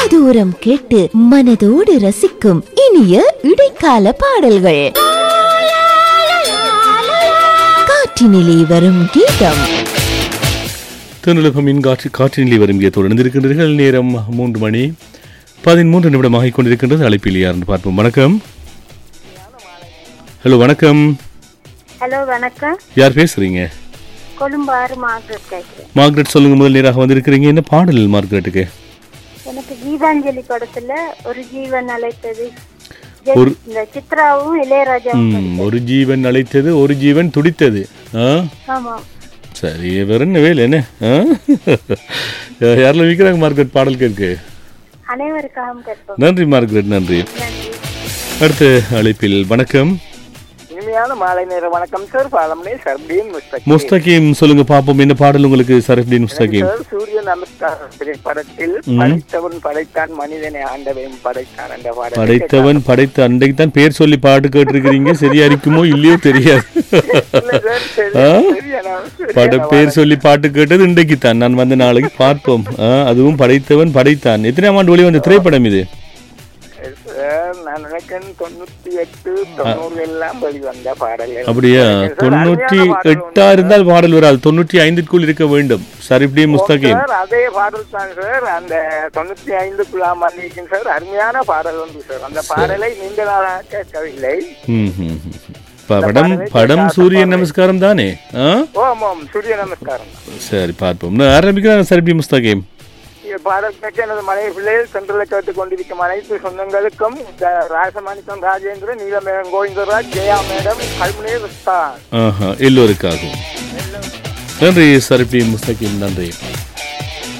காதோரம் கேட்டு மனதோடு ரசிக்கும் இனிய இடைக்கால பாடல்கள் காற்றினிலே வரும் கீதம் திருநிலகம் காற்று காற்றினிலே வரும் கீதத்தோடு இணைந்திருக்கின்றீர்கள் நேரம் மூன்று மணி பதிமூன்று நிமிடம் ஆகிக் கொண்டிருக்கின்றது அழைப்பில் யாருன்னு பார்ப்போம் வணக்கம் ஹலோ வணக்கம் ஹலோ வணக்கம் யார் பேசுறீங்க கொழும்பாறு மார்க்கெட் கேட்குறேன் மார்க்ரெட் சொல்லுங்க முதல் நேராக வந்திருக்கிறீங்க என்ன பாடல் மார்க்ரெட்டுக்கு எனக்கு கீதாஞ்சலி படத்துல ஒரு ஜீவன் அழைத்தது ஒரு- இந்த சித்ராவும் இளையராஜாவும் ம், ஒரு ஜீவன் அழைத்தது ஒரு ஜீவன் துடித்தது ஆ ஆமா சரி வேற என்ன வேலை என்ன ஆ? யாரெல்லாம் விற்கிறாங்க மார்க்ரெட் பாடல் கேட்கு அனைவருக்காகவும் கேட்போம் நன்றி மார்க்ரெட் நன்றி நன்றி அடுத்த அழைப்பில் வணக்கம் இனிமையான மாலை நேர வணக்கம் சார் பாலம்னே சர்பீன் முஸ்தக் முஸ்தகீம் சொல்லுங்க பாப்போம் என்ன பாடல் உங்களுக்கு சரஃப்தீன் முஸ்தகீம் சார் சூரிய நமஸ்கார திரைப்படத்தில் படைத்தவன் படைத்தான் மனிதனை ஆண்டவன் படைத்தான் என்ற பாடல் படைத்தவன் படைத்த அன்றைக்கு தான் பேர் சொல்லி பாட்டு கேட்டிருக்கிறீங்க சரியா இருக்குமோ இல்லையோ தெரியாது ஆ? பட பேர் சொல்லி பாட்டு கேட்டது இன்றைக்கு தான் நான் வந்த நாளைக்கு பார்ப்போம் ஆ, அதுவும் படைத்தவன் படைத்தான் எத்தனையாம் ஆண்டு வெளிவந்த திரைப்படம் இது சார் நான் நினைக்கிறேன் தொண்ணூத்தி எட்டு தொண்ணூறு எல்லாம் வெளிவந்த பாடல்கள் அப்படியா சார், தொண்ணூற்றி அருமையான பாடல் எட்டா இருந்தால் பாடல் வராது தொண்ணூற்றி ஐந்துக்குள் இருக்க வேண்டும் சரீப்டி முஸ்தகீம் சார் அதே பாடல் தான் சார் அந்த தொண்ணூத்தி ஐந்துக்குள்ளாம் வந்திருக்கேன் சார் அருமையான பாடல் உண்டு சார் அந்த பாடலை நீண்ட நாளாக கேட்கவில்லை ம், ம், ம். ப- படம் படம் சூரிய நமஸ்காரம் தானே ஆ ஓம் சூரிய நமஸ்காரம் சரி பார்ப்போம் நான் ஆரம்பிக்கிறேன் சரீப்டி முஸ்தகீம் இந்த பாடல் கேட்டு எனது மனைவி பிள்ளைகள் சென்றுள்ள கேட்டுக் கொண்டிருக்கும் அனைத்து சொந்தங்களுக்கும் இந்த ராசமாணிக்கம் ராஜேந்திரன் நீலமேகம் கோவிந்தராஜ் ஜெயா மேடம் கல்முனை ருஸ்தான் ஆஹா எல்லோருக்காகவும் நன்றி சரீப்டி முஸ்தகீம் நன்றி